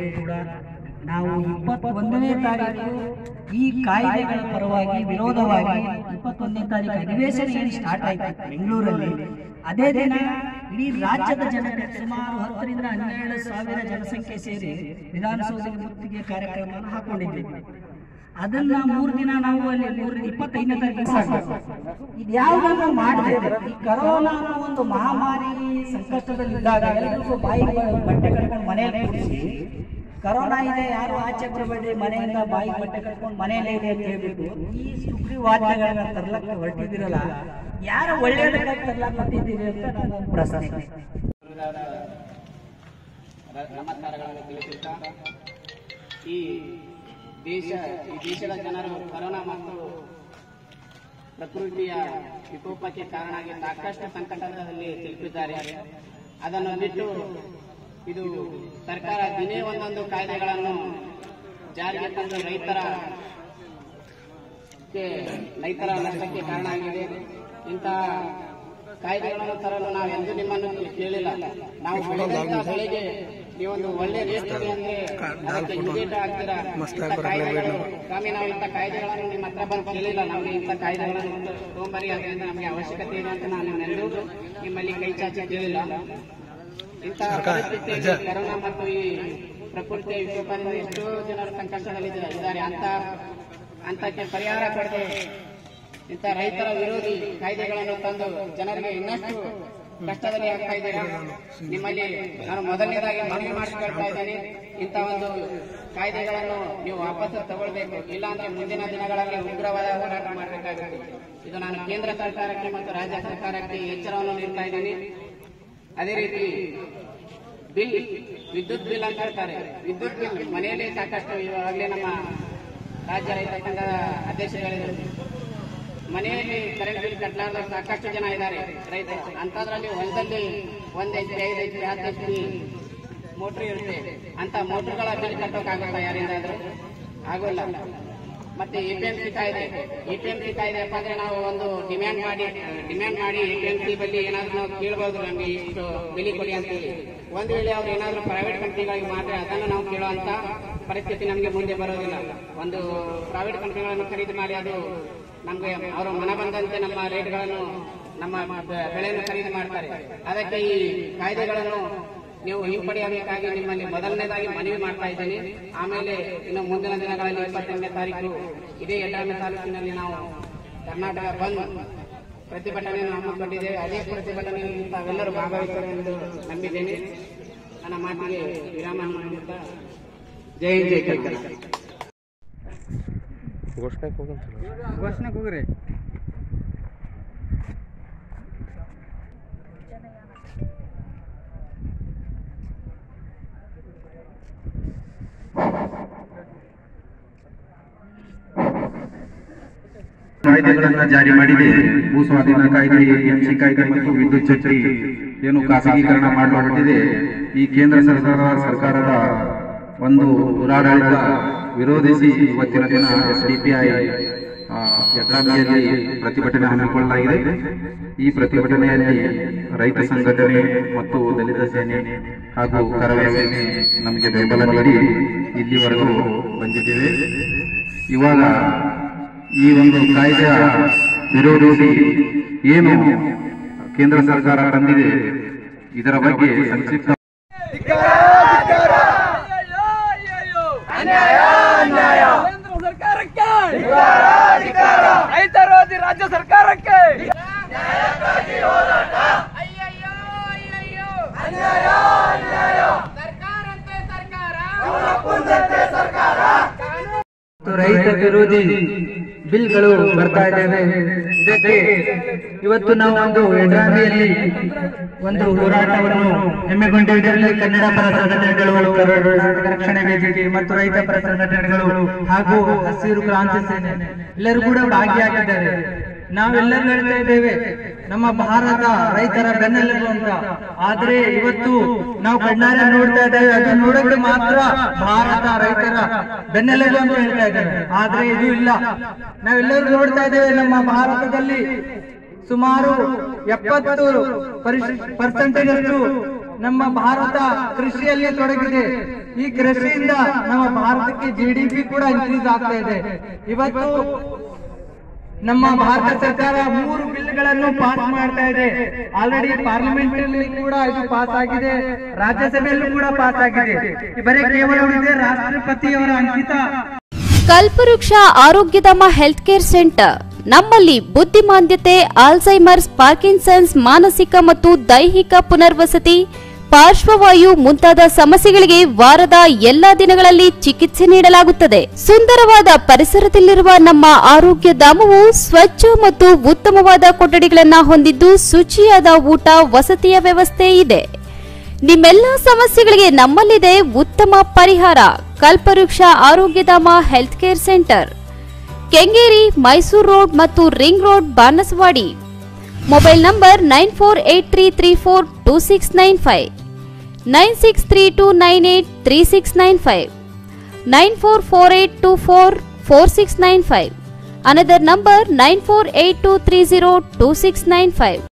ಎಲ್ಲರೂ ಕೂಡ ನಾವು ಇಪ್ಪತ್ತೊಂದನೇ ತಾರೀಕು ಈ ಕಾಯ್ದೆಗಳ ಪರವಾಗಿ ವಿರೋಧವಾಗಿ ಇಪ್ಪತ್ತೊಂದನೇ ತಾರೀಕು ಅಧಿವೇಶನ ಏನು ಸ್ಟಾರ್ಟ್ ಆಯ್ತು ಬೆಂಗಳೂರಲ್ಲಿ ಅದೇ ದಿನ ಇಡೀ ರಾಜ್ಯದ ಜನತೆ ಸುಮಾರು ಹತ್ತರಿಂದ ಹನ್ನೆರಡು ಸಾವಿರ ಜನಸಂಖ್ಯೆ ಸೇರಿ ವಿಧಾನಸೌಧದ ಮುತ್ತಿಗೆ ಕಾರ್ಯಕ್ರಮವನ್ನು ಹಾಕೊಂಡಿದ್ದೇವೆ ಅದನ್ನ ಮೂರು ದಿನ ನಾವು ಅಲ್ಲಿ ಮೂರು ಇಪ್ಪತ್ತೈದನೇ ತಾರೀಕು ಇದ್ಯಾವುದನ್ನು ಮಾಡಿದೆ ಈ ಕರೋನಾ ಅನ್ನೋ ಒಂದು ಮಹಾಮಾರಿ ಸಂಕಷ್ಟದಲ್ಲಿದ್ದಾಗ ಎಲ್ಲರಿಗೂ ಬಾಯಿ ಬಟ್ಟೆ ಕಟ್ಕೊಂಡು ಮನೆಯಲ್ಲಿ ಕೂರಿಸಿ ಕರೋನಾ ಇದೆ ಯಾರು ಆಚೆ ಬರಬೇಡಿ ಮನೆಯಿಂದ ಬಾಯಿ ಬಟ್ಟೆ ಕಟ್ಕೊಂಡು ಮನೆಯಲ್ಲೇ ಇದೆ ಅಂತ ಹೇಳ್ಬಿಟ್ಟು ಈ ಸುಗ್ರೀವಾಜ್ಞೆಗಳನ್ನ ತರ್ಲಕ್ಕೆ ಹೊರಟಿದ್ದೀರಲ್ಲ ಯಾರು ಒಳ್ಳೆಯದಕ್ಕಾಗಿ ತರ್ಲಕ್ಕೆ ಹೊರಟಿದ್ದೀರಿ ಅಂತ ನನ್ನ ಒಂದು ಪ್ರಶ್ನೆ ನಮಸ್ಕಾರಗಳನ್ನು ತಿಳಿಸುತ್ತಾ ಈ ದೇಶ ಈ ದೇಶದ ಜನರು ಕೊರೋನಾ ಮತ್ತು ಪ್ರಕೃತಿಯ ವಿಕೋಪಕ್ಕೆ ಕಾರಣ ಆಗಿ ಸಾಕಷ್ಟು ಸಂಕಟದಲ್ಲಿ ಸಿಲುಕಿದ್ದಾರೆ ಅದನ್ನು ಬಿಟ್ಟು ಇದು ಸರ್ಕಾರ ದಿನೇ ಒಂದೊಂದು ಕಾಯ್ದೆಗಳನ್ನು ಜಾರಿಗೆ ತಂದು ರೈತರ ಕ್ಕೆ ರೈತರ ನಷ್ಟಕ್ಕೆ ಕಾರಣ ಆಗಿದೆ ಇಂತಹ ಕಾಯ್ದೆಗಳನ್ನು ತರಲು ನಾವು ಎಂದು ನಿಮ್ಮನ್ನು ಕೇಳಿಲ್ಲ ನಾವು ಬೆಳೆದಂತ ಬೆಳೆಗೆ ನೀವೊಂದು ಒಳ್ಳೆ ರೇಟ್ ಕೊಡಿ ಅಂದ್ರೆ ಅದಕ್ಕೆ ಇಮಿಡಿಯೇಟ್ ಆಗ್ತೀರಾ ಇಂಥ ಕಾಯ್ದೆಗಳು ಸ್ವಾಮಿ ನಾವು ಇಂಥ ಕಾಯ್ದೆಗಳನ್ನು ನಿಮ್ಮ ಹತ್ರ ಬಂದು ಕೇಳಿಲ್ಲ ನಮಗೆ ಇಂಥ ಕಾಯ್ದೆಗಳನ್ನು ತಗೊಂಬರಿ ಅದರಿಂದ ನಮಗೆ ಅವಶ್ಯಕತೆ ಇದೆ ಅಂತ ನಾನು ನೆನೆದು ನಿಮ್ಮಲ್ಲಿ ಕೈ ಚಾಚಿ ಕೇಳಿಲ್ಲ ಇಂತಹ ಪರಿಸ್ಥಿತಿಯಲ್ಲಿ ಕರೋನಾ ಮತ್ತು ಈ ಪ್ರಕೃತಿಯ ವಿಕೋಪದಿಂದ ಎಷ್ಟೋ ಜನರು ಸಂಕಷ್ಟದಲ್ಲಿ ಇದ್ದಾರೆ ಅಂತ ಅಂತಕ್ಕೆ ಪರಿಹಾರ ಕೊಡದೆ ಇಂಥ ರೈತರ ವಿರೋಧಿ ಕಾಯ್ದೆಗಳನ್ನು ತಂದು ಜನರಿಗೆ ಇನ್ನಷ್ಟು ಕಷ್ಟದಲ್ಲಿ ಆಗ್ತಾ ಇದ್ದೀರಾ ನಿಮ್ಮಲ್ಲಿ ನಾನು ಮೊದಲನೇದಾಗಿ ಮನವಿ ಮಾಡಿಕೊಳ್ತಾ ಇದ್ದೇನೆ ಇಂಥ ಒಂದು ಕಾಯ್ದೆಗಳನ್ನು ನೀವು ವಾಪಸ್ ತಗೊಳ್ಬೇಕು ಇಲ್ಲಾಂದ್ರೆ ಮುಂದಿನ ದಿನಗಳಲ್ಲಿ ಉಗ್ರವಾದ ಹೋರಾಟ ಮಾಡಬೇಕಾಗುತ್ತೆ ಇದು ನಾನು ಕೇಂದ್ರ ಸರ್ಕಾರಕ್ಕೆ ಮತ್ತು ರಾಜ್ಯ ಸರ್ಕಾರಕ್ಕೆ ಎಚ್ಚರವನ್ನು ನೀಡ್ತಾ ಇದ್ದೇನೆ ಅದೇ ರೀತಿ ಬಿಲ್ ವಿದ್ಯುತ್ ಬಿಲ್ ಅಂತ ಹೇಳ್ತಾರೆ ವಿದ್ಯುತ್ ಬಿಲ್ ಮನೆಯಲ್ಲಿ ಸಾಕಷ್ಟು ಈಗಾಗಲೇ ನಮ್ಮ ರಾಜ್ಯ ರೈತ ಸಂಘದ ಅಧ್ಯಕ್ಷಗಳಿದ್ದಾರೆ ಮನೆಯಲ್ಲಿ ಕರೆಂಟ್ ಬಿಲ್ ಕಟ್ಟಲಾರ್ದ ಸಾಕಷ್ಟು ಜನ ಇದ್ದಾರೆ ರೈತರು ಅಂತದ್ರಲ್ಲಿ ಹೊಲದಲ್ಲಿ ಒಂದ್ ಎಚ್ ಪಿ ಐದು ಎಚ್ ಪಿ ಹತ್ತು ಎಚ್ ಪಿ ಮೋಟ್ರ್ ಇರುತ್ತೆ ಅಂತ ಮೋಟ್ರ್ಗಳ ಬಿಲ್ ಕಟ್ಟೋಕ್ಕಾಗಲ್ಲ ಯಾರಿಂದಾದ್ರೂ ಆಗೋಲ್ಲ ಮತ್ತೆ ಎ ಪಿ ಎಂ ಸಿ ಕಾಯ್ದೆ ಎ ಪಿ ಎಂ ಸಿ ಕಾಯ್ದೆ ಅಪ್ಪ ಅಂದ್ರೆ ನಾವು ಒಂದು ಡಿಮ್ಯಾಂಡ್ ಮಾಡಿ ಡಿಮ್ಯಾಂಡ್ ಮಾಡಿ ಎ ಪಿ ಎಂ ಸಿ ಬಲ್ಲಿ ಏನಾದ್ರೂ ನಾವು ಕೇಳಬಹುದು ನಮಗೆ ಇಷ್ಟು ಬೆಲೆ ಕೊಡಿ ಅಂತೇಳಿ ಒಂದು ವೇಳೆ ಅವ್ರು ಏನಾದ್ರೂ ಪ್ರೈವೇಟ್ ಕಂಪ್ನಿಗಳಿಗೆ ಮಾತ್ರ ಅದನ್ನು ನಾವು ಕೇಳುವಂತ ಪರಿಸ್ಥಿತಿ ನಮಗೆ ಮುಂದೆ ಬರೋದಿಲ್ಲ ಒಂದು ಪ್ರೈವೇಟ್ ಕಂಪ್ನಿಗಳನ್ನು ಖರೀದಿ ಮಾಡಿ ಅದು ನಮಗೆ ಅವರು ಮನ ಬಂದಂತೆ ನಮ್ಮ ರೇಟ್ಗಳನ್ನು ನಮ್ಮ ಬೆ- ಬೆಳೆಯನ್ನು ಖರೀದಿ ಮಾಡ್ತಾರೆ ಅದಕ್ಕೆ ಈ ಕಾಯ್ದೆಗಳನ್ನು ನೀವು ಹಿಂಪಡೆಯಬೇಕಾಗಿ ನಿಮ್ಮಲ್ಲಿ ಮೊದಲನೇದಾಗಿ ಮನವಿ ಮಾಡ್ತಾ ಇದ್ದೀನಿ ಆಮೇಲೆ ಇನ್ನು ಮುಂದಿನ ದಿನಗಳಲ್ಲಿ ಇಪ್ಪತ್ತೆಂಟನೇ ತಾರೀಕು ಇದೇ ಯಲ್ಲಾಮೆ ತಾಲೂಕಿನಲ್ಲಿ ನಾವು ಕರ್ನಾಟಕ ಬಂದ್ ಪ್ರತಿಭಟನೆಯನ್ನು ಹಮ್ಮಿಕೊಂಡಿದ್ದೇವೆ ಅದೇ ಪ್ರತಿಭಟನೆಯಲ್ಲಿ ತಾವೆಲ್ಲರೂ ಭಾಗವಹಿಸುತ್ತಾರೆ ಎಂದು ನಂಬಿದ್ದೇನೆ ನನ್ನ ಮಾತಿಗೆ ವಿರಾಮ ನೀಡುತ್ತಾ ಜೈ ಜೈ ಕಲ್ಕರ ಘೋಷಣೆ ಹೋಗ್ರಿ ಕಾಯ್ದೆಗಳನ್ನ ಜಾರಿ ಮಾಡಿದೆ ಭೂ ಸ್ವಾಧೀನ ಕಾಯ್ದೆ ಎಎಂಸಿ ಕಾಯ್ದೆ ಮತ್ತು ವಿದ್ಯುತ್ ಛತ್ರಿ ಏನು ಖಾಸಗೀಕರಣ ಮಾಡಲ್ಪಟ್ಟಿದೆ ಈ ಕೇಂದ್ರ ಸರ್ಕಾರ ಸರ್ಕಾರದ ಒಂದು ದುರಾಡಳಿತ ವಿರೋಧಿಸಿ ಇವತ್ತಿನ ದಿನ ಎಸ್ಡಿಪಿಐ ಯಥಾರ್ಥಿಯಲ್ಲಿ ಪ್ರತಿಭಟನೆ ಹಮ್ಮಿಕೊಳ್ಳಲಾಗಿದೆ ಈ ಪ್ರತಿಭಟನೆಯಲ್ಲಿ ರೈತ ಸಂಘಟನೆ ಮತ್ತು ದಲಿತ ಸೇನೆ ಹಾಗೂ ಕರವೇ ಸೇನೆ ನಮಗೆ ಬೆಂಬಲ ನೀಡಿ ಇಲ್ಲಿವರೆಗೂ ಬಂದಿದ್ದೇವೆ ಇವಾಗ ಈ ಒಂದು ಕಾಯ್ದೆಯ ವಿರೋಧಿಸಿ ಏನು ಕೇಂದ್ರ ಸರ್ಕಾರ ತಂದಿದೆ ಇದರ ಬಗ್ಗೆ ಸಂಕ್ಷಿಪ್ತ ಕೇಂದ್ರ ಸರ್ಕಾರಕ್ಕೆ ರೈತರೋಧಿ ರಾಜ್ಯ ಸರ್ಕಾರಕ್ಕೆ ಮತ್ತು ರೈತ ವಿರೋಧಿ ಬಿಲ್ಗಳು ಬರ್ತಾ ಇದ್ದೇವೆ ಇದಕ್ಕೆ ಇವತ್ತು ನಾವು ಒಂದು ಎಡರಾಮಿಯಲ್ಲಿ ಒಂದು ಹೋರಾಟವನ್ನು ಹೆಮ್ಮೆಗೊಂಡಿದ್ದರಲ್ಲಿ ಕನ್ನಡ ಪರ ಸಂಘಟನೆಗಳು ಕರ್ನಾಟಕ ರಕ್ಷಣೆ ವೇದಿಕೆ ಮತ್ತು ರೈತ ಪರ ಸಂಘಟನೆಗಳು ಹಾಗೂ ಹಸಿರು ಕ್ರಾಂತಿ ಸೇನೆ ಎಲ್ಲರೂ ಕೂಡ ಭಾಗಿಯಾಗಿದ್ದಾರೆ ನಾವೆಲ್ಲರೂ ಹೇಳ್ತಾ ಇದ್ದೇವೆ ನಮ್ಮ ಭಾರತ ರೈತರ ಬೆನ್ನೆಲುಬು ಅಂತ ಆದ್ರೆ ಇವತ್ತು ನಾವು ಕಣ್ಣಾರೆ ನೋಡ್ತಾ ಇದ್ದೇವೆ ಅದು ನೋಡೋಕೆ ಮಾತ್ರ ಭಾರತ ರೈತರ ಬೆನ್ನೆಲುಬು ಅಂತ ಹೇಳ್ತಾ ಇದ್ದೇವೆ ಆದ್ರೆ ಇದು ಇಲ್ಲ ನಾವೆಲ್ಲರೂ ನೋಡ್ತಾ ಇದ್ದೇವೆ ನಮ್ಮ ಭಾರತದಲ್ಲಿ ಸುಮಾರು ಎಪ್ಪತ್ತು ಪರ್ಸೆಂಟೇಜ್ ಅಷ್ಟು ನಮ್ಮ ಭಾರತ ಕೃಷಿಯಲ್ಲಿ ತೊಡಗಿದೆ ಈ ಕೃಷಿಯಿಂದ ನಮ್ಮ ಭಾರತಕ್ಕೆ ಜಿ ಡಿ ಪಿ ಕೂಡ ಇನ್ಕ್ರೀಸ್ ಆಗ್ತಾ ಇದೆ ಇವತ್ತು ನಮ್ಮ ಭಾರತ ಸರ್ಕಾರ ಮೂರು ಬಿಲ್ಗಳನ್ನು ಪಾಸ್ ಮಾಡ್ತಾ ಇದೆ ಆಲ್ರೆಡಿ ಪಾರ್ಲಿಮೆಂಟ್ ಅಲ್ಲಿ ಕೂಡ ಇದು ಪಾಸ್ ಆಗಿದೆ ರಾಜ್ಯಸಭೆಯಲ್ಲೂ ಕೂಡ ಪಾಸ್ ಆಗಿದೆ ಬರೀ ಕೇವಲ ಉಳಿದಿದೆ ರಾಷ್ಟ್ರಪತಿಯವರ ಅಂಕಿತ ಕಲ್ಪವೃಕ್ಷ ಆರೋಗ್ಯಧಾಮ ಹೆಲ್ತ್ ಕೇರ್ ಸೆಂಟರ್ ನಮ್ಮಲ್ಲಿ ಬುದ್ಧಿಮಾಂದ್ಯತೆ ಆಲ್ಝೈಮರ್ಸ್ ಪಾರ್ಕಿನ್ಸನ್ಸ್ ಮಾನಸಿಕ ಮತ್ತು ದೈಹಿಕ ಪುನರ್ವಸತಿ ಪಾರ್ಶ್ವವಾಯು ಮುಂತಾದ ಸಮಸ್ಯೆಗಳಿಗೆ ವಾರದ ಎಲ್ಲಾ ದಿನಗಳಲ್ಲಿ ಚಿಕಿತ್ಸೆ ನೀಡಲಾಗುತ್ತದೆ ಸುಂದರವಾದ ಪರಿಸರದಲ್ಲಿರುವ ನಮ್ಮ ಆರೋಗ್ಯ ಧಾಮವು ಸ್ವಚ್ಛ ಮತ್ತು ಉತ್ತಮವಾದ ಕೊಠಡಿಗಳನ್ನು ಹೊಂದಿದ್ದು ಶುಚಿಯಾದ ಊಟ ವಸತಿಯ ವ್ಯವಸ್ಥೆ ಇದೆ ನಿಮ್ಮೆಲ್ಲ ಸಮಸ್ಯೆಗಳಿಗೆ ನಮ್ಮಲ್ಲಿದೆ ಉತ್ತಮ ಪರಿಹಾರ Kalpavriksha Arogyadhama health care centre Kengeri Mysuru road ಮತ್ತು ring road Banasavadi mobile number nine four eight three three four two six nine five nine six three two nine eight three six nine five nine four four eight two four four six nine five another number nine four eight two three zero two six nine five